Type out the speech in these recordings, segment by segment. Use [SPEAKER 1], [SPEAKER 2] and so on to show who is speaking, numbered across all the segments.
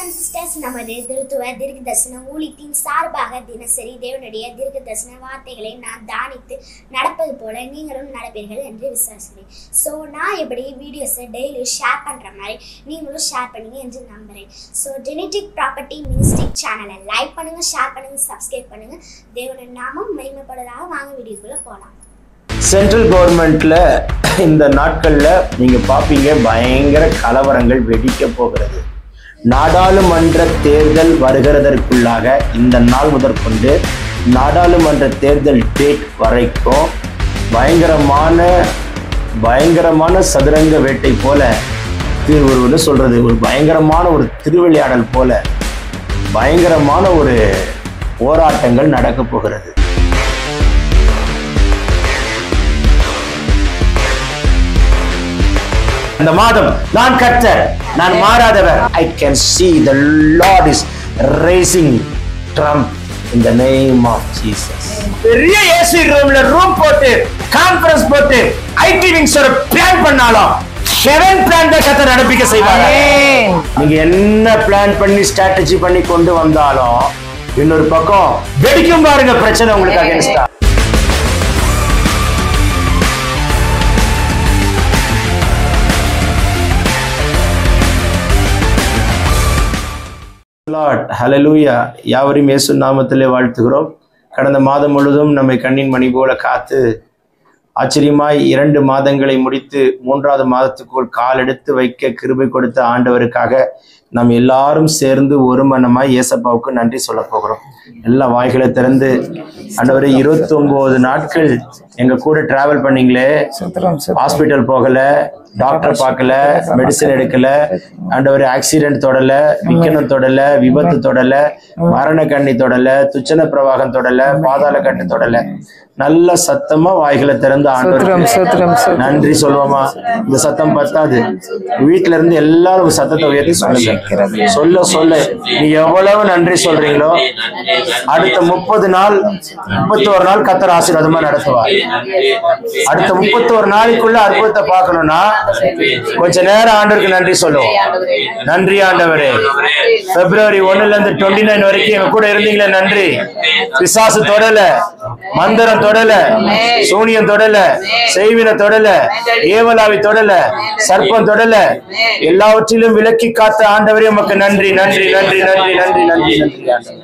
[SPEAKER 1] And sisters நமது திருத்துவ தீர்க்க தரிசன ஊழியத்தின் சார்பாக தினசரி தேவனுடைய தீர்க்க தரிசன வார்த்தைகளை நான் தானித்து நடப்பது போல நீங்களும் நடப்பீர்கள் என்று விசுவாசிக்கிறேன் ஸோ நான் எப்படி வீடியோஸை டெய்லி ஷேர் பண்ணுற மாதிரி நீங்களும் ஷேர் பண்ணுங்க என்று நம்புகிறேன் ஸோ ஜெனட்டிக் ப்ராப்பர்ட்டி மினிஸ்டிக் சேனலை லைக் பண்ணுங்கள் ஷேர் பண்ணுங்கள் சப்ஸ்கிரைப் பண்ணுங்கள் தேவனுடைய நாமம் மகிமைப்படுவதாக வாங்க வீடியோக்குள்ளே போகலாம்
[SPEAKER 2] சென்ட்ரல் கவர்மெண்ட்ல இந்த நாட்கள்ல நீங்க பாப்பீங்க பயங்கர கலவரங்கள் வெடிக்க போகிறது நாடாளுமன்ற தேர்தல் வருகிறதற்குள்ளாக இந்த நாள் முதற்கொண்டு நாடாளுமன்ற தேர்தல் டேட் வரைக்கும் பயங்கரமான பயங்கரமான சதுரங்க வேட்டை போல திரு ஒரு என்ன சொல்றது ஒரு பயங்கரமான ஒரு திருவிளையாடல் போல பயங்கரமான ஒரு போராட்டங்கள் நடக்க போகிறது இந்த மாதம் நான் கர்த்தர் நான் மாறாதவர் I can see the lord is raising trump in the name of jesus பெரிய ஏசி ரூம்ல ரூம் போட்டு கான்ஃபரன்ஸ் போட்டு ஐடி விங்ஸோட பிளான் பண்ணாலும் செவன் பிளான் தான் கத்த நடப்பிக்க செய்வாங்க நீங்க என்ன பிளான் பண்ணி ஸ்ட்ராட்டஜி பண்ணி கொண்டு வந்தாலும் இன்னொரு பக்கம் வெடிக்கும் பாருங்க பிரச்சனை உங்களுக்கு அகேன்ஸ்டா லார்ட் ஹalleluya யாவரையும் இயேசு நாமத்திலே வாழ்த்துகிறோம் கடந்த மாதம் முழுவதும் நம்மை கண்ணின் மணி போல காத்து ஆச்சரியமாய் இரண்டு மாதங்களை முடித்து மூன்றாவது மாதத்துக்குள் கால் எடுத்து வைக்க கிருபை கொடுத்த ஆண்டவருக்காக நாம் எல்லாரும் சேர்ந்து ஒரு மனமாய் இயேசப்பாவுக்கு நன்றி சொல்ல போகிறோம் எல்லா வாய்களை திறந்து ஆண்டவரே இருபத்தி ஒன்பது நாட்கள் எங்க கூட டிராவல் பண்ணீங்களே ஹாஸ்பிட்டல் போகல டாக்டர் பார்க்கல மெடிசன் எடுக்கல ஆண்டவர் ஆக்சிடென்ட் தொடல விக்கனம் தொடல விபத்து தொடல மரண கண்ணி தொடல துச்சன பிரவாகம் தொடல பாதாள கட்டு தொடல நல்ல சத்தமா வாய்களை திறந்து ஆண்டவர் நன்றி சொல்லுவோமா இந்த சத்தம் பத்தாது வீட்டுல இருந்து எல்லாரும் சத்தத்தை உயர்த்தி சொல்லுங்க சொல்ல சொல்ல நீ எவ்வளவு நன்றி சொல்றீங்களோ அடுத்த முப்பது நாள் முப்பத்தோரு நாள் கத்தர் ஆசீர்வாதமா நடத்துவார் அடுத்த முப்பத்தோரு நாளைக்குள்ள அற்புதத்தை பார்க்கணும்னா கொஞ்ச நேரம் ஆண்டவருக்கு நன்றி சொல்லுவோம் நன்றி ஆண்டவரே பிப்ரவரி ஒண்ணுல இருந்து டுவெண்ட்டி நைன் வரைக்கும் எங்க கூட இருந்தீங்களே நன்றி பிசாசு தொடல மந்திரம் தொடல சூனியம் தொடல செய்வின தொடல ஏவலாவி தொடல சர்ப்பம் தொடல எல்லாவற்றிலும் விலக்கி காத்த ஆண்டவரே உமக்கு நன்றி நன்றி நன்றி நன்றி நன்றி நன்றி நன்றி ஆண்டவரே.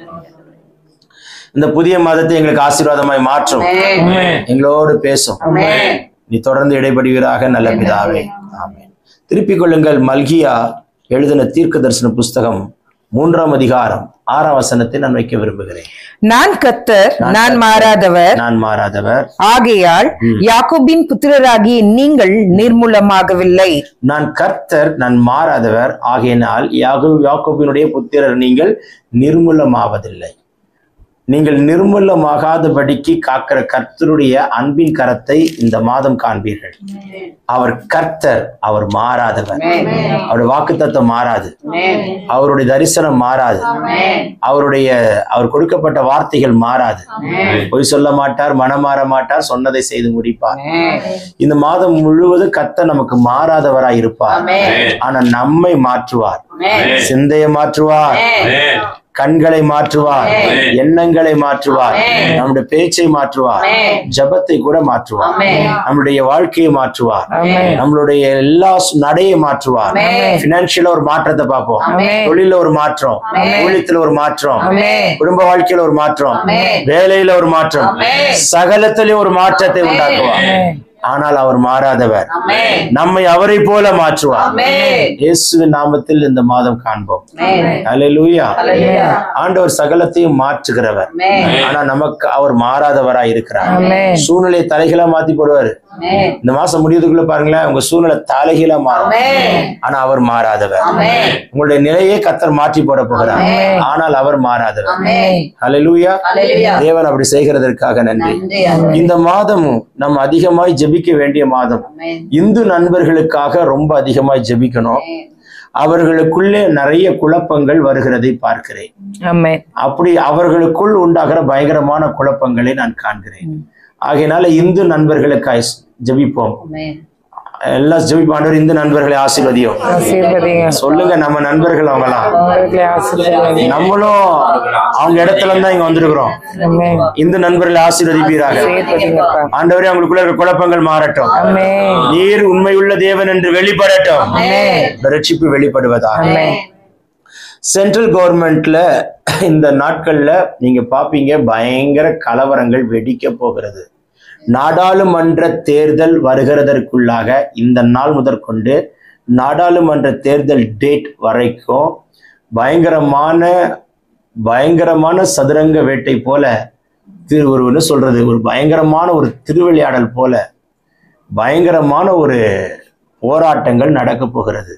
[SPEAKER 2] இந்த புதிய மாதத்தை எங்களுக்கு ஆசீர்வாதமாய் மாற்றும் எங்களோடு பேசும் நீ தொடர்ந்து இடைபடுவீராக நல்ல பிதாவே ஆமென் திருப்பிக் கொள்ளுங்கள் மல்கியா எழுதின தீர்க்க தரிசன புஸ்தகம் மூன்றாம் அதிகாரம் ஆறாம் வசனத்தை நான் வைக்க விரும்புகிறேன்
[SPEAKER 3] நான் கத்தர் நான் மாறாதவர்
[SPEAKER 2] நான் மாறாதவர்
[SPEAKER 3] ஆகையால் யாக்கோபின் புத்திரராகிய நீங்கள் நிர்மூலமாகவில்லை
[SPEAKER 2] நான் கர்த்தர் நான் மாறாதவர் ஆகையினால் யாகோ யாக்கோபினுடைய புத்திரர் நீங்கள் நிர்மூலமாவதில்லை நீங்கள் நிர்மூலமாகாதபடிக்கு காக்கிற கர்த்தருடைய அன்பின் கரத்தை இந்த மாதம் காண்பீர்கள் அவர் கர்த்தர் அவர் மாறாதவர் அவருடைய வாக்குத்தத்தம் மாறாது அவருடைய தரிசனம் மாறாது அவருடைய அவர் கொடுக்கப்பட்ட வார்த்தைகள் மாறாது பொய் சொல்ல மாட்டார் மனம் மாற மாட்டார் சொன்னதை செய்து முடிப்பார் இந்த மாதம் முழுவதும் கர்த்தர் நமக்கு மாறாதவராய் இருப்பார் ஆனா நம்மை மாற்றுவார் சிந்தையை மாற்றுவார் கண்களை மாற்றுவார் எண்ணங்களை மாற்றுவார் நம்முடைய பேச்சை மாற்றுவார் ஜபத்தை கூட மாற்றுவார் நம்முடைய வாழ்க்கையை மாற்றுவார் நம்மளுடைய எல்லா சு- நடையை மாற்றுவார் பினான்சியலா ஒரு மாற்றத்தை பார்ப்போம் தொழில ஒரு மாற்றம் ஊழியத்துல ஒரு மாற்றம் குடும்ப வாழ்க்கையில ஒரு மாற்றம் வேலையில ஒரு மாற்றம் சகலத்திலும் ஒரு மாற்றத்தை உண்டாக்குவார் ஆனால் அவர் மாறாதவர் நம்மை அவரை போல மாற்றுவார் இயேசுவின் நாமத்தில் இந்த மாதம் காண்போம் அல்லேலூயா ஆண்டவர் சகலத்தையும் மாற்றுகிறவர் ஆனா நமக்கு அவர் மாறாதவராய் இருக்கிறார் சூழ்நிலை தலைகளா மாத்தி போடுவாரு இந்த மாசம் முடியறதுக்குள்ள பாருங்களேன் உங்க சூழ்நிலை தலைகீழா மாறும் ஆனா அவர் மாறாதவர் உங்களுடைய நிலையை கத்தர் மாற்றி போட போகிறார் ஆனால் அவர் மாறாதவர் ஹalleluya தேவன் அப்படி செய்கிறதற்காக நன்றி இந்த மாதமும் நம்ம அதிகமாய் ஜெபிக்க வேண்டிய மாதம் இந்து நண்பர்களுக்காக ரொம்ப அதிகமாய் ஜெபிக்கணும் அவர்களுக்குள்ளே நிறைய குழப்பங்கள் வருகிறதை பார்க்கிறேன்
[SPEAKER 3] ஆமென்
[SPEAKER 2] அப்படி அவர்களுக்குள் உண்டாகிற பயங்கரமான குழப்பங்களை நான் காண்கிறேன் ஆகையினால இந்து நண்பர்களுக்காய் ஜெபிப்போம் எல்லாம் ஜெபிப்பு ஆண்டவர் இந்த நண்பர்களை ஆசீர்வதியும்
[SPEAKER 3] ஆசீர்வதிங்க
[SPEAKER 2] சொல்லுங்க நம்ம நண்பர்கள் அவங்கலாம்
[SPEAKER 3] அவர்களை ஆசீர்வதிங்க
[SPEAKER 2] நம்மளும் அவங்க இடத்துல தான் இங்க வந்திருக்கிறோம்
[SPEAKER 3] ஆமென்
[SPEAKER 2] இந்த நண்பர்களை ஆசீர்வதிப்பீராக
[SPEAKER 3] ஆசீர்வதிங்கப்பா
[SPEAKER 2] ஆண்டவரே அவங்களுக்குள்ள இருக்கிற குழப்பங்கள் மாறட்டும்
[SPEAKER 3] ஆமென்
[SPEAKER 2] நீர் உண்மையுள்ள தேவன் என்று வெளிப்படட்டும் இந்த ரட்சிப்பு வெளிப்படுவதா
[SPEAKER 3] ஆமென்
[SPEAKER 2] சென்ட்ரல் கவர்மெண்ட்ல இந்த நாட்கள்ல நீங்க பாப்பீங்க பயங்கர கலவரங்கள் வெடிக்க போகிறது நாடாளுமன்ற தேர்தல் வருகிறதற்குள்ளாக இந்த நாள் முதற்கொண்டு நாடாளுமன்ற தேர்தல் டேட் வரைக்கும் பயங்கரமான பயங்கரமான சதுரங்க வேட்டை போல திரு ஒரு என்ன சொல்றது ஒரு பயங்கரமான ஒரு திருவிளையாடல் போல பயங்கரமான ஒரு போராட்டங்கள் நடக்க போகிறது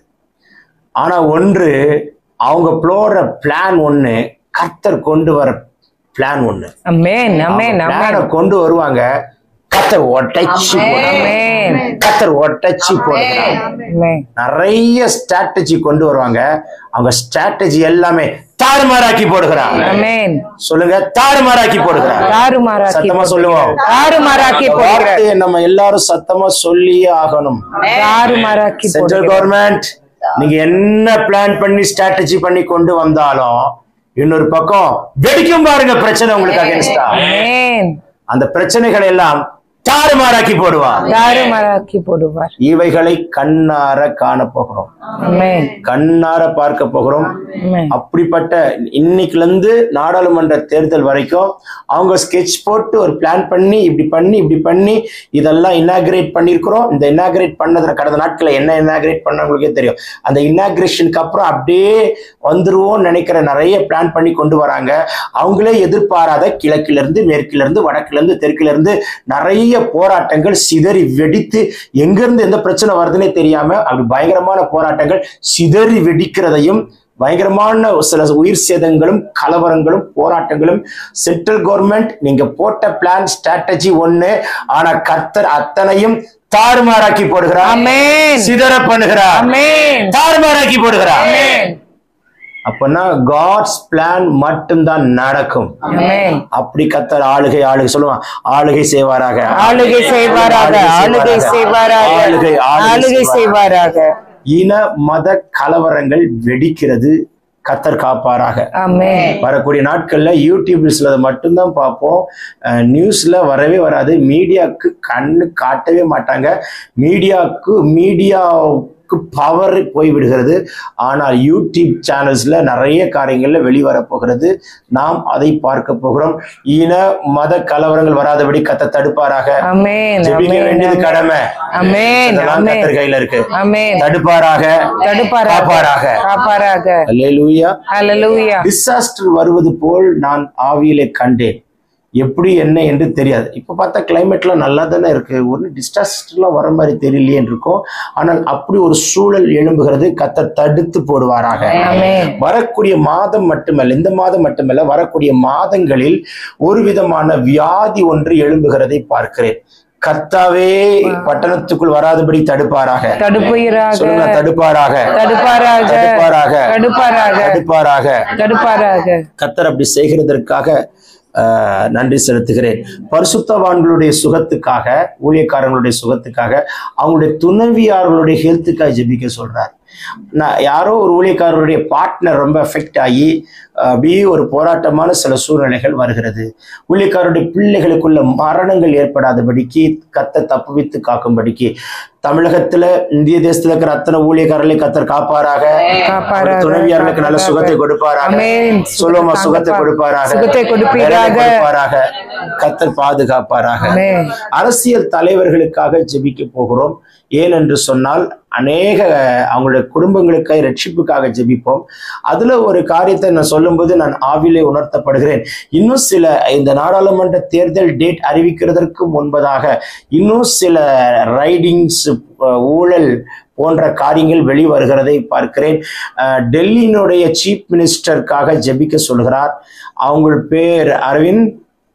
[SPEAKER 2] ஆனா ஒன்று அவங்க போடுற பிளான் ஒண்ணு கர்த்தர் கொண்டு வர பிளான் ஒண்ணு
[SPEAKER 3] ஆமென் ஆமென்
[SPEAKER 2] அவங்க
[SPEAKER 3] ஆமென்
[SPEAKER 2] plan-அ கொண்டு வருவாங்க கர்த்தர் ஒட்டச்சி
[SPEAKER 3] ஆமென்
[SPEAKER 2] கர்த்தர் ஒட்டச்சி போடுறாங்க
[SPEAKER 3] ஆமென்
[SPEAKER 2] நிறைய ஸ்ட்ராட்டஜி கொண்டு வருவாங்க அவங்க ஸ்ட்ராட்டஜி எல்லாமே தாறுமாறாக்கி போடுகிறாங்க
[SPEAKER 3] ஆமென்
[SPEAKER 2] சொல்லுங்க தாறுமாறாக்கி போடுகிறாங்க
[SPEAKER 3] தாறுமாறாக்கி
[SPEAKER 2] சத்தமா சொல்லுவோம்
[SPEAKER 3] தாறுமாறாக்கி
[SPEAKER 2] இந்த
[SPEAKER 3] போடுகிற
[SPEAKER 2] வார்த்தையை நம்ம எல்லாரும் சத்தமா சொல்லியே ஆகணும்
[SPEAKER 3] தாறுமாறாக்கி
[SPEAKER 2] சென்ட்ரல்
[SPEAKER 3] போடுகிற
[SPEAKER 2] கவர்மெண்ட் நீங்க என்ன பிளான் பண்ணி ஸ்ட்ராட்டஜி பண்ணி கொண்டு வந்தாலும் இன்னொரு பக்கம் வெடிக்கும் பாருங்க பிரச்சனை உங்களுக்கு அகேன்ஸ்டா
[SPEAKER 3] ஆமென்
[SPEAKER 2] அந்த பிரச்சனைகளை எல்லாம் தாறுமாறாக்கி போடுவார்
[SPEAKER 3] தாறுமாறாக்கி போடுவார்
[SPEAKER 2] இவைகளை கண்ணார காண போகிறோம்
[SPEAKER 3] ஆமென்
[SPEAKER 2] கண்ணார பார்க்க போகிறோம்
[SPEAKER 3] ஆமென்
[SPEAKER 2] அப்படிப்பட்ட இன்னைக்குல இருந்து நாடாளுமன்ற தேர்தல் வரைக்கும் அவங்க ஸ்கெட்ச் போட்டு ஒரு பிளான் பண்ணி இப்படி பண்ணி இப்படி பண்ணி இதெல்லாம் இனாகிரேட் பண்ணியிருக்கிறோம் இந்த இனாகிரேட் பண்ணதுல கடந்த நாட்களில் என்ன இனாகிரேட் பண்ணவங்களுக்கே தெரியும் அந்த இனாகிரேஷனுக்கு அப்புறம் அப்படியே வந்துருவோம்னு நினைக்கிற நிறைய பிளான் பண்ணி கொண்டு வராங்க அவங்களே எதிர்பாராத கிழக்குல இருந்து மேற்குல இருந்து வடக்குல இருந்து தெற்குல இருந்து நிறைய போராட்டங்கள் சிதறி வெடித்து எங்கிருந்து எந்த பிரச்சனை வருதுன்னே தெரியாம அப்படி பயங்கரமான போராட்டங்கள் சிதறி வெடிக்கிறதையும் பயங்கரமான சில உயிர் சேதங்களும் கலவரங்களும் போராட்டங்களும் சென்ட்ரல் கவர்மெண்ட் நீங்க போட்ட பிளான் ஸ்ட்ராட்டஜி ஒண்ணு ஆனா கர்த்தர் அத்தனையும் தாறுமாறாக்கி போடுகிறார்
[SPEAKER 3] ஆமென்
[SPEAKER 2] சிதற பண்ணுகிறார்
[SPEAKER 3] ஆமென்
[SPEAKER 2] தாறுமாறாக்கி போடுகிறார்
[SPEAKER 3] ஆமென்
[SPEAKER 2] அப்பன்னா காட்ஸ் பிளான் மட்டும்தான் நடக்கும்
[SPEAKER 3] ஆமென்
[SPEAKER 2] அப்படி கத்தர் ஆளுகை ஆளுகை சொல்லுவான் ஆளுகை செய்வாராக
[SPEAKER 3] ஆளுகை செய்வாராக ஆளுகை செய்வாராக
[SPEAKER 2] ஆளுகை
[SPEAKER 3] ஆளுகை செய்வாராக
[SPEAKER 2] இன மத கலவரங்கள் வெடிக்கிறது கத்தர் காப்பாராக
[SPEAKER 3] ஆமென்
[SPEAKER 2] வரக்கூடிய நாட்கள்ல யூடியூப்ஸ்ல அதை மட்டும்தான் பார்ப்போம் அஹ் நியூஸ்ல வரவே வராது மீடியாவுக்கு கண்ணு காட்டவே மாட்டாங்க மீடியாவுக்கு மீடியாவுக்கு பவர் போய்விடுகிறது ஆனால் யூடியூப் சேனல்ஸ்ல நிறைய காரியங்கள்ல வெளிவர போகிறது நாம் அதை பார்க்க போகிறோம் இன மத கலவரங்கள் வராதபடி கத்த தடுப்பாராக
[SPEAKER 3] ஆமென்
[SPEAKER 2] ஜெபிக்க வேண்டியது
[SPEAKER 3] ஆமென்
[SPEAKER 2] கடமை
[SPEAKER 3] ஆமென்
[SPEAKER 2] இதெல்லாம்
[SPEAKER 3] ஆமென்
[SPEAKER 2] கத்தர் கையில இருக்கு
[SPEAKER 3] ஆமென்
[SPEAKER 2] தடுப்பாராக
[SPEAKER 3] தடுப்பாராக
[SPEAKER 2] காப்பாராக
[SPEAKER 3] காப்பாராக
[SPEAKER 2] அல்லேலூயா
[SPEAKER 3] ஹalleluya
[SPEAKER 2] டிசாஸ்டர் வருவது போல் நான் ஆவியிலே கண்டேன் எப்படி என்ன என்று தெரியாது இப்போ பார்த்தா கிளைமேட்லாம் நல்லா தானே இருக்கு ஒன்று டிசாஸ்டர்லாம் வர மாதிரி தெரியலையே இருக்கும் ஆனால் அப்படி ஒரு சூழல் எழும்புகிறது கத்த தடுத்து போடுவாராக
[SPEAKER 3] ஆமென்
[SPEAKER 2] வரக்கூடிய மாதம் மட்டுமல்ல இந்த மாதம் மட்டுமல்ல வரக்கூடிய மாதங்களில் ஒரு விதமான வியாதி ஒன்று எழும்புகிறதை பார்க்கிறேன் கர்த்தாவே பட்டணத்துக்குள் வராதபடி தடுப்பாராக
[SPEAKER 3] தடுப்புயிராக
[SPEAKER 2] சொல்லுங்க தடுப்பாராக
[SPEAKER 3] தடுப்பாராக
[SPEAKER 2] தடுப்பாராக
[SPEAKER 3] தடுப்பாராக
[SPEAKER 2] தடுப்பாராக
[SPEAKER 3] தடுப்பாராக
[SPEAKER 2] கத்தர் அப்படி செய்கிறதற்காக ஆஹ், நன்றி செலுத்துகிறேன் பரிசுத்தவான்களுடைய சுகத்துக்காக ஊழியக்காரங்களுடைய சுகத்துக்காக அவங்களுடைய துணைவியார்களுடைய ஹெல்த்துக்காக ஜெபிக்க சொல்றார் நான் யாரோ ஒரு ஊழியக்காரருடைய பார்ட்னர் ரொம்ப எஃபெக்ட் ஆகி அப்படியே ஒரு போராட்டமான சில சூழ்நிலைகள் வருகிறது ஊழியக்காரருடைய பிள்ளைகளுக்குள்ள மரணங்கள் ஏற்படாதபடிக்கு கத்த தப்புவித்து காக்கும்படிக்கு தமிழகத்துல இந்திய தேசத்துல இருக்கிற அத்தனை ஊழியக்காரர்களை கத்தர் காப்பாராக
[SPEAKER 3] காப்பாராக,
[SPEAKER 2] துணைவியார்களுக்கு நல்ல சுகத்தை கொடுப்பாராக
[SPEAKER 3] ஆமென்.
[SPEAKER 2] சொல்லுவோமா சுகத்தை கொடுப்பாராக
[SPEAKER 3] சுகத்தை கொடுப்பீராக.
[SPEAKER 2] வேலை கொடுப்பாராக கத்தர் பாதுகாப்பாராக
[SPEAKER 3] ஆமென்.
[SPEAKER 2] அரசியல் தலைவர்களுக்காக ஜெபிக்க போகிறோம் ஏனென்று சொன்னால் அநேக அவங்களுடைய குடும்பங்களுக்காக ரட்சிப்புக்காக ஜெபிப்போம் அதுல ஒரு காரியத்தை நான் சொல்லும்போது நான் ஆவிலே உணர்த்தப்படுகிறேன் இன்னும் சில இந்த நாடாளுமன்ற தேர்தல் டேட் அறிவிக்கிறதற்கு முன்பதாக இன்னும் சில ரைடிங்ஸ் ஊழல் போன்ற காரியங்கள் வெளிவருகிறதை பார்க்கிறேன் அஹ், டெல்லியினுடைய சீஃப் மினிஸ்டருக்காக ஜெபிக்க சொல்கிறார் அவங்க பேர் அரவிந்த்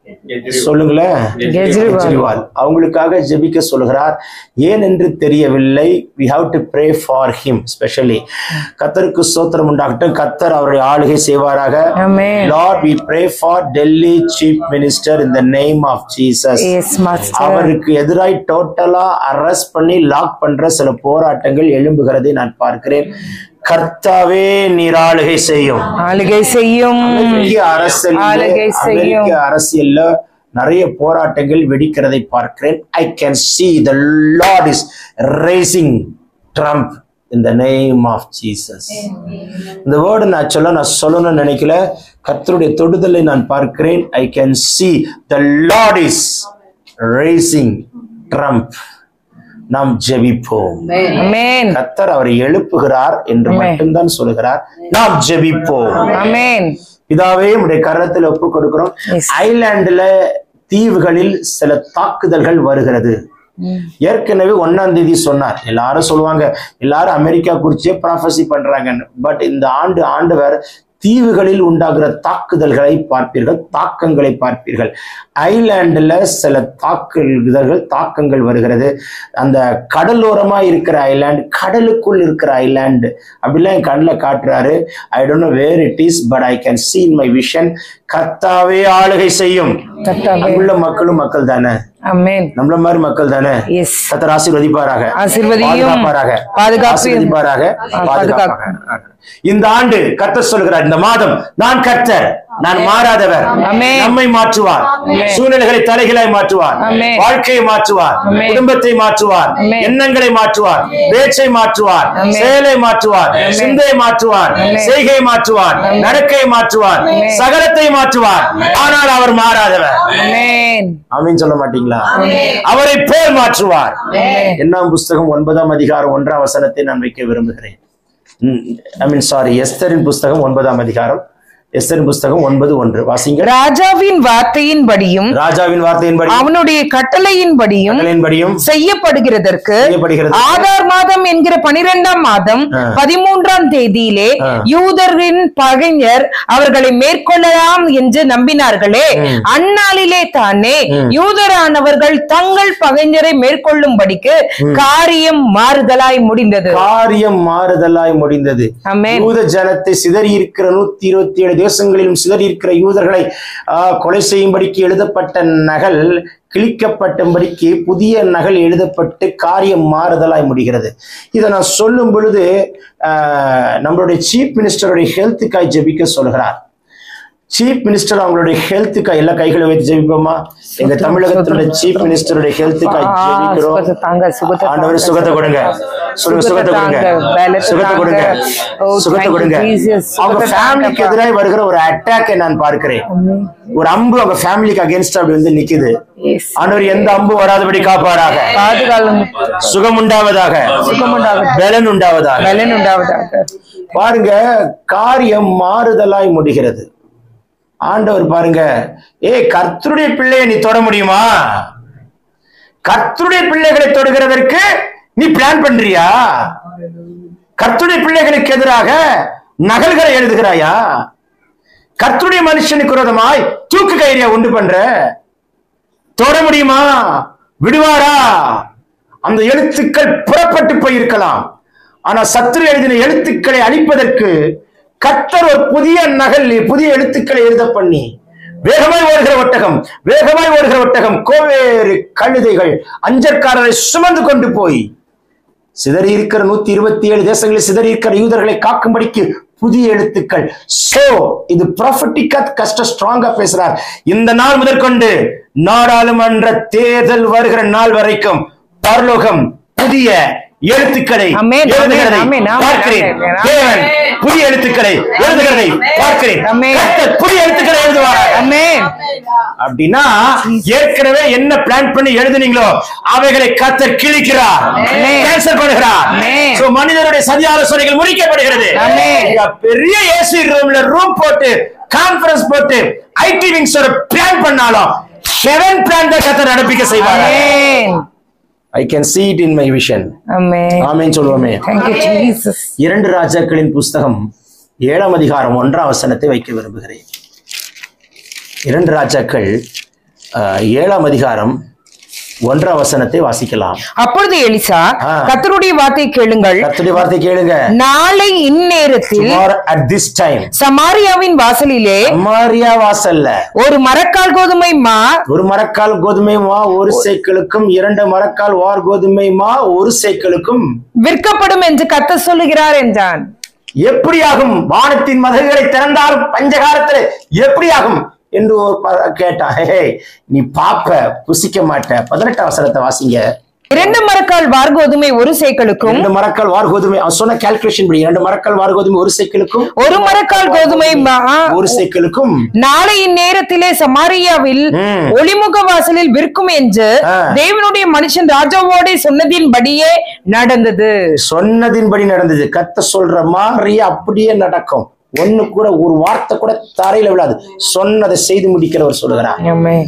[SPEAKER 2] சொல்லுங்களேன்
[SPEAKER 3] கெஜ்ரிவால்.
[SPEAKER 2] கெஜ்ரிவால் அவங்களுக்காக ஜெபிக்க சொல்கிறார் ஏன் என்று தெரியவில்லை we have to pray for him especially கத்தருக்கு ஸ்தோத்திரம் உண்டாகட்டும் கத்தர் அவருடைய ஆளுகை செய்வாராக
[SPEAKER 3] Amen.
[SPEAKER 2] Lord we pray for Delhi chief minister in the name of Jesus
[SPEAKER 3] Yes, Master.
[SPEAKER 2] அவருக்கு எதிராய் டோட்டலா அரெஸ்ட் பண்ணி லாக் பண்ற சில போராட்டங்கள் எழும்புகிறதை நான் பார்க்கிறேன் கர்த்தாவே நீர் ஆளுகை செய்யும்
[SPEAKER 3] ஆளுகை செய்யும்
[SPEAKER 2] அமெரிக்க அரசியல்
[SPEAKER 3] ஆளுகை செய்யும்.
[SPEAKER 2] அமெரிக்க அரசியல்ல நிறைய போராட்டங்கள் வெடிக்கிறதை பார்க்கிறேன் I can see the lord is raising Trump in the name of Jesus இந்த வேர்டு நான் சொல்ல நான் சொல்லணும்னு நினைக்கல கர்த்தருடைய தொடுதலை நான் பார்க்கிறேன் I can see the lord is raising Trump நாம் ஜெபிப்போம்
[SPEAKER 3] அமேன்
[SPEAKER 2] கர்த்தர் அவரை எழுப்புகிறார் என்று
[SPEAKER 3] Amen.
[SPEAKER 2] மட்டும்தான் சொல்லுகிறார் நாம் ஜெபிப்போம்
[SPEAKER 3] அமேன்
[SPEAKER 2] இதாவே உடைய கரத்துல ஒப்பு கொடுக்கிறோம்
[SPEAKER 3] Yes.
[SPEAKER 2] ஐலாண்டுல தீவுகளில் சில தாக்குதல்கள் வருகிறது ஏற்கனவே ஒன்னாம் தேதி சொன்னார் எல்லாரும் சொல்லுவாங்க எல்லாரும் அமெரிக்கா குறிச்சே ப்ராஃபஸி பண்றாங்கன்னு பட் இந்த ஆண்டு ஆண்டவர் தீவுகளில் உண்டாகிற தாக்குதல்களை பார்ப்பீர்கள் தாக்கங்களை பார்ப்பீர்கள் ஐலாண்டுல சில தாக்குதல்கள் தாக்கங்கள் வருகிறது அந்த கடலோரமா இருக்கிற ஐலாண்ட் கடலுக்குள் இருக்கிற ஐலாண்டு அப்படிலாம் என் கண்ணில் காட்டுறாரு I don't know where it is but I can see in my vision கர்த்தாவே ஆளுகை செய்யும்
[SPEAKER 3] கர்த்தாவே.
[SPEAKER 2] அங்குள்ள மக்களும் மக்கள் தானே
[SPEAKER 3] அமேன்
[SPEAKER 2] நம்மள மாதிரி மக்கள் தானே
[SPEAKER 3] எஸ்
[SPEAKER 2] கத்தர் ஆசீர்வதிப்பாராக
[SPEAKER 3] ஆசீர்வதியும்.
[SPEAKER 2] பாதுகாப்பாராக
[SPEAKER 3] பாதுகாப்பையும்.
[SPEAKER 2] ஆசீர்வதிப்பாராக
[SPEAKER 3] ஆ,
[SPEAKER 2] பாதுகாப்பாக இந்த ஆண்டு கத்தர் சொல்கிறார் இந்த மாதம் நான் கர்த்தர் நான் மாறாதவர்
[SPEAKER 3] ஆமென்.
[SPEAKER 2] நம்மை மாற்றுவார் சூழ்நிலைகளை தலைகளாய் மாற்றுவார்
[SPEAKER 3] ஆமென்.
[SPEAKER 2] வாழ்க்கையை மாற்றுவார்
[SPEAKER 3] ஆமென்.
[SPEAKER 2] குடும்பத்தை மாற்றுவார்
[SPEAKER 3] ஆமென்.
[SPEAKER 2] எண்ணங்களை மாற்றுவார் பேச்சை மாற்றுவார்
[SPEAKER 3] ஆமென்.
[SPEAKER 2] செயலை மாற்றுவார் சிந்தையை மாற்றுவார்
[SPEAKER 3] ஆமென்.
[SPEAKER 2] செய்கையை மாற்றுவார் நடக்கையை மாற்றுவார்
[SPEAKER 3] ஆமென்.
[SPEAKER 2] சகலத்தை மாற்றுவார் ஆனால் அவர் மாறாதவர்
[SPEAKER 3] அமேன்
[SPEAKER 2] ஆமீன் சொல்ல மாட்டீங்களா அவரை போல் மாற்றுவார் என்னாம் புஸ்தகம் ஒன்பதாம் அதிகாரம் ஒன்றாம் வசனத்தை நான் வைக்க விரும்புகிறேன் ஐ மீன் சாரி எஸ்தரின் புஸ்தகம் ஒன்பதாம் அதிகாரம் எஸ்தரின் புஸ்தகம் ஒன்பது ஒன்று வாசிங்க
[SPEAKER 3] ராஜாவின் வார்த்தையின்படியும்
[SPEAKER 2] ராஜாவின் வார்த்தையின்படி
[SPEAKER 3] அவனுடைய கட்டளையின்படியும்
[SPEAKER 2] கட்டளையின்படியும்
[SPEAKER 3] செய்யப்படுகிறதற்கு
[SPEAKER 2] செய்யப்படுகிறது
[SPEAKER 3] ஆதார் மாதம் என்கிற பனிரெண்டாம் மாதம்
[SPEAKER 2] ஆ.
[SPEAKER 3] பதிமூன்றாம் தேதியிலே
[SPEAKER 2] ஆ.
[SPEAKER 3] யூதரின் பகைஞர் அவர்களை மேற்கொள்ளலாம் என்று நம்பினார்களே அந்நாளிலே தானே யூதரானவர்கள் தங்கள் பகைஞரை மேற்கொள்ளும்படிக்கு காரியம் மாறுதலாய் முடிந்தது
[SPEAKER 2] காரியம் மாறுதலாய் முடிந்தது
[SPEAKER 3] ஆமென்.
[SPEAKER 2] யூத ஜனத்தை சிதறி இருக்கிற நூத்தி இருபத்தி ஏழு தேசங்களிலும் சிதறி இருக்கிற யூதர்களை ஆ, கொலை செய்யும்படிக்கு எழுதப்பட்ட நகல் கிழிக்கப்பட்டும்படிக்கு புதிய நகல் எழுதப்பட்டு காரியம் மாறுதலாய் முடிகிறது இதை நான் சொல்லும் பொழுது ஆ, நம்மளுடைய சீஃப் மினிஸ்டருடைய ஹெல்த்துக்காய் ஜெபிக்க சொல்கிறார் சீஃப் மினிஸ்டர் அவங்களுடைய ஹெல்த்துக்காய் எல்லா கைகளை வைத்து ஜெபிப்போமா எங்க தமிழகத்தினுடைய சீஃப் மினிஸ்டருடைய ஹெல்த்துக்காய்
[SPEAKER 3] ஆ,
[SPEAKER 2] ஜெபிக்கிறோம்
[SPEAKER 3] சுகத்தை தாங்க, சுகத்தை
[SPEAKER 2] ஆண்டவர்
[SPEAKER 3] தாங்க,
[SPEAKER 2] சுகத்தை கொடுங்க சொல்லுங்க சுகத்தை கொடுங்க
[SPEAKER 3] தாங்க, பலத்தை
[SPEAKER 2] சுகத்தை
[SPEAKER 3] தாங்க.
[SPEAKER 2] கொடுங்க
[SPEAKER 3] ஓ,
[SPEAKER 2] சுகத்தை
[SPEAKER 3] thank you,
[SPEAKER 2] கொடுங்க
[SPEAKER 3] Jesus.
[SPEAKER 2] அவங்க
[SPEAKER 3] சுகத்தை
[SPEAKER 2] ஃபேமிலிக்கு
[SPEAKER 3] தாங்கப்பா.
[SPEAKER 2] எதிராக வருகிற ஒரு அட்டாக்கை நான் பார்க்கிறேன் ஒரு அம்பு அவங்க ஃபேமிலிக்கு அகேன்ஸ்ட் அப்படி வந்து நிக்குது
[SPEAKER 3] Yes.
[SPEAKER 2] ஆண்டவர் எந்த அம்பு வராதபடி காப்பாராக
[SPEAKER 3] பாதுகாலம்
[SPEAKER 2] சுகம் உண்டாவதாக
[SPEAKER 3] சுகம் உண்டாவதாக.
[SPEAKER 2] பலன் உண்டாவதாக
[SPEAKER 3] பலன் உண்டாவதாக
[SPEAKER 2] பாருங்க காரியம் மாறுதலாய் முடிகிறது ஆண்டவர் பாருங்க ஏய் கர்த்தருடைய பிள்ளையை நீ தொட முடியுமா கர்த்தருடைய பிள்ளைகளை தொடுகிறதற்கு நீ பிளான் பண்றியா கர்த்தருடைய பிள்ளைகளுக்கு எதிராக நகல்களை எழுதுகிறாயா கர்த்தருடைய மனுஷனுக்கு விரோதமாய் தூக்கு கயிறியா உண்டு பண்ற தொட முடியுமா விடுவாரா அந்த எழுத்துக்கள் புறப்பட்டு போயிருக்கலாம் ஆனா சத்துரு எழுதின எழுத்துக்களை அழிப்பதற்கு கர்த்தர் ஒரு புதிய நகல் புதிய எழுத்துக்களை எழுத பண்ணி வேகமாய் ஓடுகிற ஒட்டகம் வேகமாய் ஓடுகிற ஒட்டகம் கோவேறு கழுதைகள் அஞ்சற்காரரை சுமந்து கொண்டு போய் சிதறி இருக்கிற நூத்தி இருபத்தி ஏழு தேசங்களில் சிதறி இருக்கிற யூதர்களை காக்கும்படிக்கு புதிய எழுத்துக்கள் சோ இது ப்ராஃபட்டிக்கா கஷ்ட ஸ்ட்ராங்கா பேசுறார் இந்த நாள் முதற்கொண்டு நாடாளுமன்ற தேர்தல் வருகிற நாள் வரைக்கும் பரலோகம் புதிய எழுத்துக்களை
[SPEAKER 3] ஆமென்,
[SPEAKER 2] எழுதுகிறதை
[SPEAKER 3] ஆமென், ஆமென்,
[SPEAKER 2] பார்க்கிறேன்
[SPEAKER 3] ஆமென், ஆமென்.
[SPEAKER 2] தேவன் புதிய எழுத்துக்களை எழுதுகிறதை பார்க்கிறேன்
[SPEAKER 3] ஆமென்.
[SPEAKER 2] கர்த்தர் புதிய எழுத்துக்களை எழுதுவார்
[SPEAKER 3] அமேன்
[SPEAKER 2] அப்படின்னா ஏற்கனவே என்ன பிளான் பண்ணி எழுதுனீங்களோ அவைகளை கத்தர் கிழிக்கிறார்
[SPEAKER 3] Amen.
[SPEAKER 2] கேன்சல் பண்ணுகிறார்
[SPEAKER 3] Amen.
[SPEAKER 2] So, மனிதனுடைய சதி ஆலோசனைகள் முடிக்கப்படுகிறது
[SPEAKER 3] Amen.
[SPEAKER 2] இங்க பெரிய ஏசி ரூம்ல ரூம் போட்டு கான்பரன்ஸ் போட்டு ஐடி விங்ஸ் ஒரு பிளான் பண்ணாலும் ஹெவன் பிளான் தான் கத்தர் நடப்பிக்க செய்வார்
[SPEAKER 3] amen
[SPEAKER 2] I can see it in my vision
[SPEAKER 3] amen
[SPEAKER 2] amen சொல்லுவோமே
[SPEAKER 3] Thank you, Jesus.
[SPEAKER 2] இரண்டு ராஜாக்களின் புஸ்தகம் ஏழாம் அதிகாரம் ஒன்றாம் வசனத்தை வைக்க விரும்புகிறேன் இரண்டு ராஜாக்கள் அஹ், ஏழாம் அதிகாரம் ஒன்றாம் வசனத்தை வாசிக்கலாம்
[SPEAKER 3] அப்பொழுது எலிசா
[SPEAKER 2] ஆ.
[SPEAKER 3] கர்த்தருடைய வார்த்தை கேளுங்கள்
[SPEAKER 2] கர்த்தருடைய வார்த்தை கேளுங்க
[SPEAKER 3] நாளை இந்நேரத்தில்
[SPEAKER 2] Tomorrow at this time
[SPEAKER 3] சமாரியாவின் வாசலிலே
[SPEAKER 2] சமாரியா வாசல்ல
[SPEAKER 3] ஒரு மரக்கால் கோதுமை மா
[SPEAKER 2] ஒரு மரக்கால் கோதுமை மா ஒரு சைக்கிளுக்கும் இரண்டு மரக்கால் வார் கோதுமை மா ஒரு சைக்கிளுக்கும்
[SPEAKER 3] விற்கப்படும் என்று கத்த சொல்லுகிறார் என்றான்
[SPEAKER 2] எப்படியாகும் வானத்தின் மதகுகளை திறந்தாலும் பஞ்சகாலத்துல எப்படியாகும் என்று ஒரு ப- கேட்டான் ஹே நீ பாப்ப புசிக்க மாட்ட பதினெட்டாம் வசனத்தை வாசிங்க
[SPEAKER 3] இரண்டு மரக்கால் வார் கோதுமை ஒரு சைக்கிளுக்கும்
[SPEAKER 2] ரெண்டு மரக்கால் வார் கோதுமை அவன் சொன்ன கால்குலேஷன் படி இரண்டு மரக்கால் வார் கோதுமை ஒரு சைக்கிளுக்கும்
[SPEAKER 3] ஒரு மரக்கால் கோதுமை மா
[SPEAKER 2] ஒரு சைக்கிளுக்கும்
[SPEAKER 3] நாளை இந்நேரத்திலே சமாரியாவில்
[SPEAKER 2] ம்.
[SPEAKER 3] ஒளிமுக வாசலில் விற்கும் என்று
[SPEAKER 2] ஆ.
[SPEAKER 3] தேவனுடைய மனுஷன் ராஜாவோட சொன்னதின்படியே நடந்தது
[SPEAKER 2] சொன்னதின்படி நடந்தது கத்த சொல்ற மாதிரி அப்படியே நடக்கும் ஒண்ணு கூட ஒரு வார்த்தை கூட தரையில விழாது சொன்னதை செய்து முடிக்கிறவர் சொல்லுகிறார்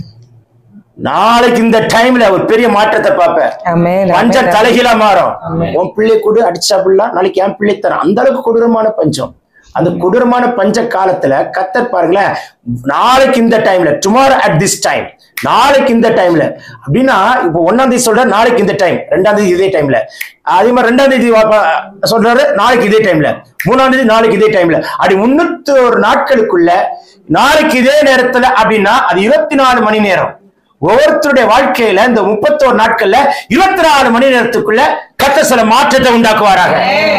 [SPEAKER 2] நாளைக்கு இந்த டைம்ல ஒரு பெரிய மாற்றத்தை பார்ப்ப பஞ்சம் தலைகீழா மாறும் உன் பிள்ளை கூட அடிச்சா பிள்ளை நாளைக்கு என் பிள்ளை தரும் அந்த அளவுக்கு கொடூரமான பஞ்சம் அந்த கொடூரமான பஞ்ச காலத்துல கத்தர் பாருங்களேன் நாளைக்கு இந்த டைம்ல டுமாரோ அட் திஸ் டைம் நாளைக்கு இந்த டைம்ல அப்படின்னா இப்போ ஒன்னாம் தேதி சொல்ற நாளைக்கு இந்த டைம் ரெண்டாம் தேதி இதே டைம்ல அதே மாதிரி ரெண்டாம் தேதி வா- சொல்றாரு நாளைக்கு இதே டைம்ல மூணாம் தேதி நாளைக்கு இதே டைம்ல அப்படி முன்னூத்தி ஒரு நாட்களுக்குள்ள நாளைக்கு இதே நேரத்துல அப்படின்னா அது இருபத்தி நாலு மணி நேரம் ஒவ்வொருத்தருடைய வாழ்க்கையில இந்த முப்பத்தோரு நாட்கள்ல இருபத்தி நாலு மணி நேரத்துக்குள்ள கத்த சில மாற்றத்தை உண்டாக்குவாராக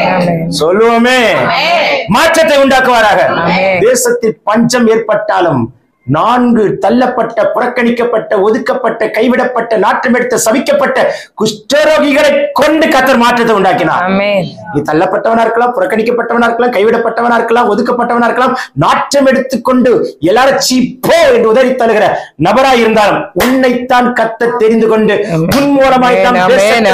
[SPEAKER 2] சொல்லுவோமே மாற்றத்தை உண்டாக்குவாராக தேசத்தில் பஞ்சம் ஏற்பட்டாலும் நான்கு தள்ளப்பட்ட புறக்கணிக்கப்பட்ட ஒதுக்கப்பட்ட கைவிடப்பட்ட நாற்றமெடுத்த சபிக்கப்பட்ட குஷ்டரோகிகளை கொண்டு கத்தர் மாற்றத்தை உண்டாக்கினார் நீ தள்ளப்பட்டவனா இருக்கலாம் புறக்கணிக்கப்பட்டவனா இருக்கலாம் கைவிடப்பட்டவனா இருக்கலாம் ஒதுக்கப்பட்டவனா இருக்கலாம் நாற்றம் எடுத்துக்கொண்டு எல்லாரும் சீ போ என்று உதறி தருகிற நபராய் இருந்தாலும் உன்னைத்தான் கத்த தெரிந்து கொண்டு உன் மூலமாய் தான் தேசத்தில்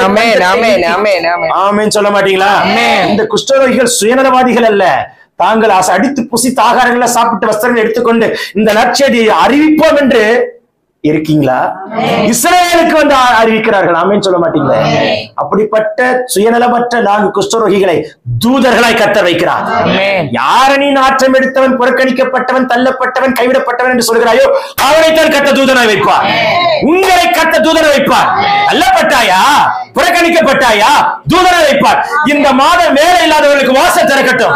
[SPEAKER 2] பஞ்சத்தை ஆமென் சொல்ல மாட்டீங்களா இந்த குஷ்டரோகிகள் சுயநலவாதிகள் அல்ல தாங்கள் ஆசை அடித்து புசித்த ஆகாரங்களை சாப்பிட்டு வஸ்திரங்களை எடுத்துக்கொண்டு இந்த நற்செய்தியை அறிவிப்போம் என்று இருக்கீங்களா இஸ்ரேலுக்கு வந்து அ- அறிவிக்கிறார்கள் ஆமென் சொல்ல மாட்டீங்களா அப்படிப்பட்ட சுயநலமற்ற நான்கு குஷ்டரோகிகளை தூதர்களாய் கத்த வைக்கிறார் யார நீ நாற்றம் எடுத்தவன் புறக்கணிக்கப்பட்டவன் தள்ளப்பட்டவன் கைவிடப்பட்டவன் என்று சொல்கிறாயோ அவனைத்தான் கத்த தூதனாய் வைப்பார் உங்களை கத்த தூதனை வைப்பார் தள்ளப்பட்டாயா புறக்கணிக்கப்பட்டாயா தூதனை வைப்பார் இந்த மாதம் வேலை இல்லாதவர்களுக்கு வாசல் திறக்கட்டும்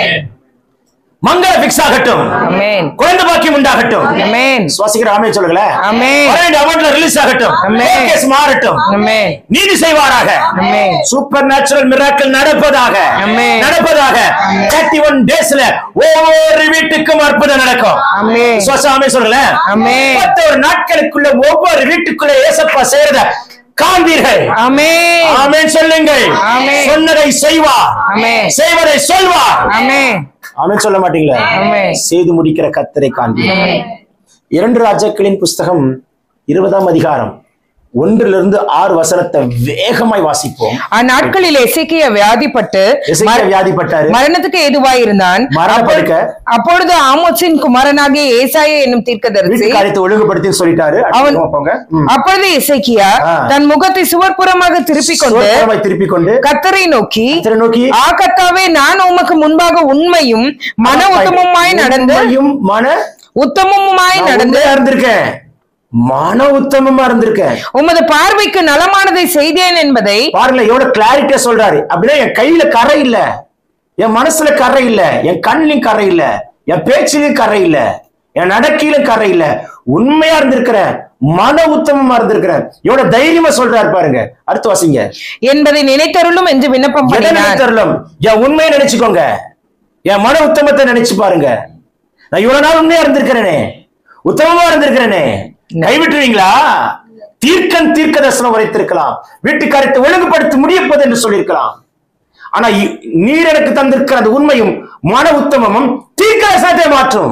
[SPEAKER 2] மங்கள பிக்ஸ் ஆகட்டும் குழந்தை பாக்கியம் உண்டாகட்டும் சுவாசிக்கிற ஆமே சொல்லுங்களேன்
[SPEAKER 3] ஆமென்.
[SPEAKER 2] அமௌண்ட்ல ரிலீஸ் ஆகட்டும்
[SPEAKER 3] ஆமென்.
[SPEAKER 2] கேஸ் மாறட்டும் நீதி செய்வாராக
[SPEAKER 3] ஆமென்.
[SPEAKER 2] சூப்பர் நேச்சுரல் மிராக்கள் நடப்பதாக
[SPEAKER 3] ஆமென்.
[SPEAKER 2] நடப்பதாக தேர்ட்டி ஒன் டேஸ்ல ஒவ்வொரு வீட்டுக்கும் அற்புதம் நடக்கும்
[SPEAKER 3] ஆமென்.
[SPEAKER 2] சுவாசாமே சொல்லல
[SPEAKER 3] ஆமென்.
[SPEAKER 2] முப்பத்தோரு நாட்களுக்குள்ள ஒவ்வொரு வீட்டுக்குள்ள ஏசப்பா செய்யறத காண்பீர்கள் ஆமென் சொல்லுங்கள்
[SPEAKER 3] ஆமென்.
[SPEAKER 2] சொன்னதை செய்வார்
[SPEAKER 3] ஆமென்.
[SPEAKER 2] செய்வதை சொல்வார் ஆமென் சொல்ல மாட்டீங்களா
[SPEAKER 3] ஆமென்.
[SPEAKER 2] செய்து முடிக்கிற கத்தரை காண்பீர்கள் இரண்டு ராஜாக்களின் புஸ்தகம் இருபதாம் அதிகாரம் ஒன்றிலிருந்து ஆறு வசனத்தை வேகமாய் வாசிப்போம்
[SPEAKER 3] அந்நாட்களில் எசேக்கியா வியாதிப்பட்டு
[SPEAKER 2] எசேக்கியா வியாதிப்பட்டாரு
[SPEAKER 3] மரணத்துக்கு ஏதுவாயிருந்தான்
[SPEAKER 2] மரண படுக்க.
[SPEAKER 3] அப்பொழுது ஆமோச்சின் குமாரனாகிய ஏசாயா என்னும் தீர்க்கதரிசி
[SPEAKER 2] வீட்டு காரியத்தை ஒழுங்குபடுத்தி சொல்லிட்டாரு அடுத்து
[SPEAKER 3] அவன்-
[SPEAKER 2] போங்க ம்.
[SPEAKER 3] அப்பொழுது இசைக்கியா
[SPEAKER 2] ஆ.
[SPEAKER 3] தன் முகத்தை சுவர்புறமாக திருப்பிக் கொண்டு
[SPEAKER 2] சோத்திரமாய் திருப்பிக் கொண்டு
[SPEAKER 3] கத்தரை நோக்கி
[SPEAKER 2] கர்த்தரை நோக்கி
[SPEAKER 3] ஆ கர்த்தாவே நான் உமக்கு முன்பாக உண்மையும் மன உத்தமமாய் நடந்து
[SPEAKER 2] உண்மையும் மன
[SPEAKER 3] உத்தமமாய்
[SPEAKER 2] நான்
[SPEAKER 3] நடந்து
[SPEAKER 2] உண்மையா இருந்திருக்கேன் மன உத்தமமா இருந்திருக்கேன்
[SPEAKER 3] உமது பார்வைக்கு நலமானதை செய்தேன் என்பதை
[SPEAKER 2] பாருங்க எவ்வளவு கிளாரிட்டியா சொல்றாரு அப்படின்னா என் கையில கரை இல்ல என் மனசுல கரை இல்ல என் கண்ணிலும் கரை இல்ல என் பேச்சிலும் கரை இல்ல என் நடக்கையிலும் கரை இல்ல உண்மையா இருந்திருக்கிறேன் மன உத்தமமா இருந்திருக்கிறேன் எவ்வளவு தைரியமா சொல்றாரு பாருங்க அடுத்து வாசிங்க
[SPEAKER 3] என்பதை நினைத்தருளும் என்று விண்ணப்பம்
[SPEAKER 2] எதை
[SPEAKER 3] பண்ணினான்
[SPEAKER 2] நினைத்தரலாம் என் உண்மையை நினைச்சுக்கோங்க என் மன உத்தமத்தை நினைச்சு பாருங்க நான் இவ்வளவு நாள் உண்மையா இருந்திருக்கிறேனே உத்தமமா இருந்திருக்கிறேனே கைவிட்டுருவீங்களா தீர்க்கன் தீர்க்க தரிசனம் உரைத்திருக்கலாம் வீட்டுக்காரத்தை ஒழுங்குபடுத்த முடியப்போது என்று சொல்லியிருக்கலாம் ஆனா இ- நீர் எனக்கு தந்திருக்கிற அந்த உண்மையும் மன உத்தமமும் தீர்க்க தரிசனத்தை மாற்றும்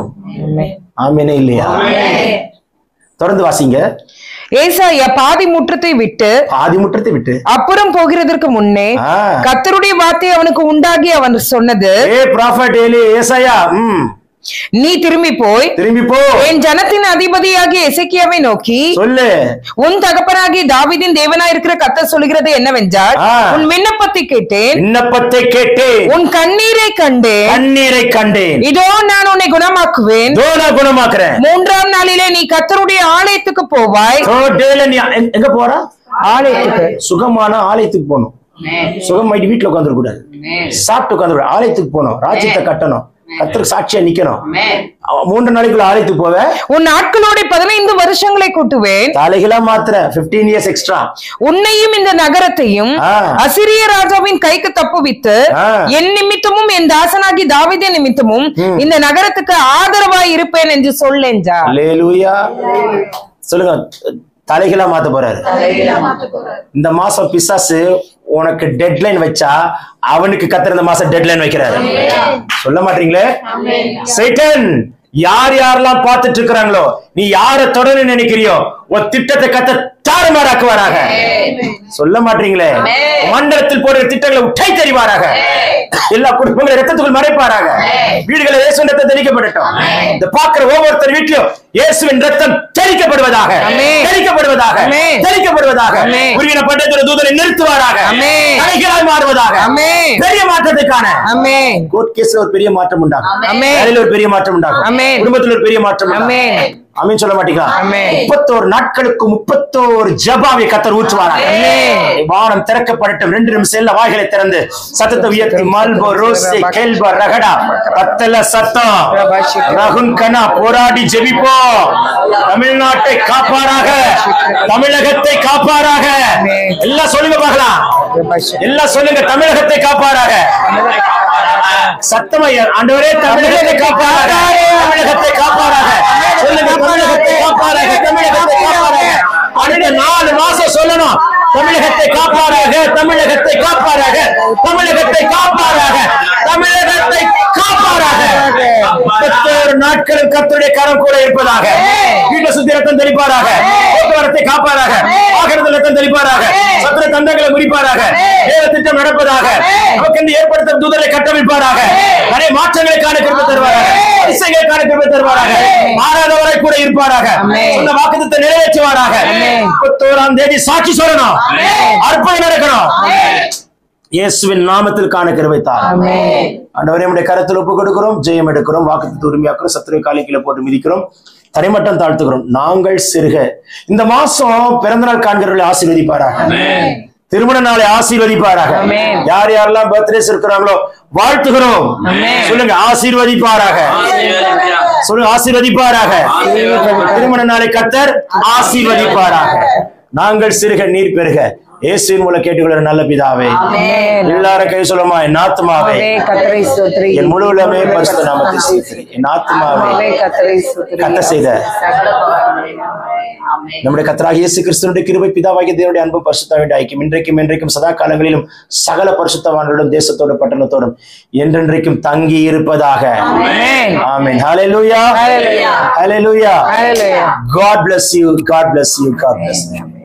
[SPEAKER 2] ஆமேனே இல்லையா தொடர்ந்து வாசிங்க
[SPEAKER 3] ஏசாயா பாதி முற்றத்தை விட்டு
[SPEAKER 2] ஆதி முற்றத்தை விட்டு
[SPEAKER 3] அப்புறம் போகிறதற்கு முன்னே
[SPEAKER 2] ஆ.
[SPEAKER 3] கத்தருடைய வார்த்தை அவனுக்கு உண்டாகி அவன் சொன்னது
[SPEAKER 2] ஏ ப்ராஃபட் ஏலி ஏசாயா ம்
[SPEAKER 3] நீ திரும்பி போய்
[SPEAKER 2] திரும்பி போ
[SPEAKER 3] என் ஜனத்தின் அதிபதியாகிய எசேக்கியாவை நோக்கி
[SPEAKER 2] சொல்லு
[SPEAKER 3] உன் தகப்பனாகிய தாவீதின் தேவனாய் இருக்கிற கர்த்தர் சொல்கிறது என்னவென்றால்
[SPEAKER 2] ஆ.
[SPEAKER 3] உன் விண்ணப்பத்தை கேட்டேன்
[SPEAKER 2] விண்ணப்பத்தை கேட்டு
[SPEAKER 3] உன் கண்ணீரை கண்டேன்
[SPEAKER 2] கண்ணீரை கண்டேன்
[SPEAKER 3] இதோ நான் உன்னை குணமாக்குவேன்
[SPEAKER 2] இதோ நான் குணமாக்குறேன்
[SPEAKER 3] மூன்றாம் நாளிலே நீ கர்த்தருடைய ஆலயத்துக்கு போவாய்
[SPEAKER 2] Third dayல நீ எங்க- எங்க போற
[SPEAKER 3] ஆலயத்துக்கு
[SPEAKER 2] சுகமான ஆலயத்துக்கு போகணும் சுகம் ஆயிட்டு வீட்டுல உட்காந்துட கூடாது சாப்பிட்டு உட்காந்துட ஆலயத்துக்கு போகணும் ராஜ்யத்தை கட்டணும் கத்தருக்கு சாட்சியா நிக்கணும் அவன் மூன்று நாளைக்குள்ள ஆலயத்துக்கு போவ
[SPEAKER 3] உன் நாட்களோட பதினைந்து வருஷங்களை கூட்டுவேன்
[SPEAKER 2] தலைகளா மாத்திர 15 இயர்ஸ் எக்ஸ்ட்ரா
[SPEAKER 3] உன்னையும் இந்த நகரத்தையும்
[SPEAKER 2] ஆ.
[SPEAKER 3] அசிரிய ராஜாவின் கைக்கு தப்புவித்து
[SPEAKER 2] ஆ.
[SPEAKER 3] என் நிமித்தமும் என் தாசனாகி தாவீது நிமித்தமும் இந்த நகரத்துக்கு ஆதரவாய் இருப்பேன் என்று சொல்லென்றா
[SPEAKER 2] லேலூயா சொல்லுங்க தலைகளா மாத்த போறாரு இந்த மாசம் பிசாசு உனக்கு டெட்லைன் வச்சா அவனுக்கு கத்துற இந்த மாசம் டெட்லைன் வைக்கிறாரு சொல்ல மாட்டீங்களே சைட்டன் யார் யாரெல்லாம் பார்த்துட்டு இருக்கிறாங்களோ நீ யார தொடர்ந்து நினைக்கிறியோ உன் திட்டத்தை கத்த தாறுமாறாக்குவாராக சொல்ல மாட்டீங்களே மண்டலத்தில் போடுற திட்டங்களை உட்டை தெரிவாராக எல்லா குடும்பங்களும் ரத்தத்துக்குள் மறைப்பாராக வீடுகளை இயேசுவின் ரத்தம் தெளிக்கப்படட்டும் இந்த பார்க்கிற ஒவ்வொருத்தர் வீட்டிலும் இயேசுவின் ரத்தம் தெளிக்கப்படுவதாக
[SPEAKER 3] ஆமென்.
[SPEAKER 2] தெளிக்கப்படுவதாக
[SPEAKER 3] ஆமென்.
[SPEAKER 2] தெளிக்கப்படுவதாக
[SPEAKER 3] ஆமென்.
[SPEAKER 2] உருவின பட்டத்திற தூதரை நிறுத்துவாராக
[SPEAKER 3] ஆமென்.
[SPEAKER 2] தலைகளாய் மாறுவதாக
[SPEAKER 3] ஆமென்.
[SPEAKER 2] பெரிய மாற்றத்துக்கான
[SPEAKER 3] அமேன்
[SPEAKER 2] கோர்ட் கேஸ்ல ஒரு பெரிய மாற்றம் உண்டாகும்
[SPEAKER 3] ஆமென்.
[SPEAKER 2] வேலையில ஒரு பெரிய மாற்றம் உண்டாகும்
[SPEAKER 3] ஆமென்.
[SPEAKER 2] குடும்பத்துல ஒரு பெரிய மாற்றம் உண்டாகும்.
[SPEAKER 3] ஆமென்.
[SPEAKER 2] ஆமென் சொல்ல மாட்டீங்களா
[SPEAKER 3] ஆமென்.
[SPEAKER 2] முப்பத்தோரு நாட்களுக்கு முப்பத்தோரு ஜபாவை கத்தர் ஊற்றுவாராக
[SPEAKER 3] ஆமென்.
[SPEAKER 2] வானம் திறக்கப்படட்டும் ரெண்டு நிமிஷம் எல்லா வாய்களை திறந்து சத்தத்தை உயர்த்தி மல்போ ரோசே கேல்பா ரகடா பத்தல சத்தம் ரகுன் கனா போராடி ஜெபிப்போம் தமிழ்நாட்டை காப்பாராக தமிழகத்தை காப்பாராக எல்லாம் சொல்லுங்க பார்க்கலாம் எல்லாம் சொல்லுங்க தமிழகத்தை காப்பாராக சத்தமா ஆண்டவரே தமிழகத்தை காப்பாராக தமிழகத்தை காப்பாராக சொல்லுங்க தமிழகத்தை காப்பாராக தமிழகத்தை காப்பாராக அடுத்த நாலு மாசம் சொல்லணும் தமிழகத்தை காப்பாராக தமிழகத்தை காப்பாராக தமிழகத்தை காப்பாராக தமிழகத்தை காப்பாராக முப்பத்தோரு நாட்களும் கர்த்தருடைய கரம் கூட இருப்பதாக வீட்டை சுத்தி ரத்தம் தெளிப்பாராக போக்குவரத்தை காப்பாராக வாகனத்தில் ரத்தம் தெளிப்பாராக சத்திர தந்தங்களை முடிப்பாராக தேவ திட்டம் நடப்பதாக நமக்கு ஏற்படுத்த தூதரை கட்டமைப்பாராக நிறைய மாற்றங்களை காண கிருபை தருவாராக அதிசயங்களை காண கிருபை தருவாராக மாறாதவரை கூட இருப்பாராக சொன்ன வாக்குத்தத்தை நிறைவேற்றுவாராக முப்பத்தோராம் தேதி சாட்சி சொல்லணும் அற்புதம் நடக்கணும் இயேசுவின் நாமத்தில் காண கிருபைத்தார் ஆண்டவரே நம்முடைய கரத்தில் ஒப்பு கொடுக்கிறோம் ஜெயம் எடுக்கிறோம் வாக்குத்தத்தை உரிமையாக்கிறோம் சத்துரை காலை கீழே போட்டு மிதிக்கிறோம் தரைமட்டம் தாழ்த்துகிறோம் நாங்கள் சிறுக இந்த மாசம் பிறந்த நாள் காண்கிறவர்களை ஆசீர்வதிப்பாராக திருமண நாளை ஆசீர்வதிப்பாராக
[SPEAKER 3] ஆமென்.
[SPEAKER 2] யார் யாரெல்லாம் பர்த்டேஸ் இருக்கிறாங்களோ வாழ்த்துகிறோம் சொல்லுங்க ஆசீர்வதிப்பாராக சொல்லுங்க ஆசீர்வதிப்பாராக திருமண நாளை கத்தர் ஆசீர்வதிப்பாராக நாங்கள் சிறுக நீர் பெருக இயேசுவின் மூலம் கேட்டுக்கொள்ள நல்ல பிதாவே எல்லாரும் கை சொல்லுமா என் ஆத்மாவே
[SPEAKER 3] கத்தரை ஸ்தோத்திரி
[SPEAKER 2] என் முழு உள்ளமே பரிசுத்த நாமத்தை சீர்த்திரு. என் ஆத்மாவே
[SPEAKER 3] கத்தரை ஸ்தோத்திரி
[SPEAKER 2] கத்த செய்த நம்முடைய கத்தராக இயேசு கிறிஸ்துனுடைய கிருபை பிதாவாகிய தேவனுடைய அன்பு பரிசுத்தாவின் ஐக்கியம் இன்றைக்கும் என்றைக்கும் சதா காலங்களிலும் சகல பரிசுத்தவான்களுடன் தேசத்தோடும் பட்டணத்தோடும் என்றென்றைக்கும் தங்கி இருப்பதாக
[SPEAKER 3] ஆமென்.
[SPEAKER 2] ஆமென் ஹalleluya
[SPEAKER 3] Hallelujah.
[SPEAKER 2] hallelujah
[SPEAKER 3] Hallelujah.
[SPEAKER 2] god bless you god bless you god bless you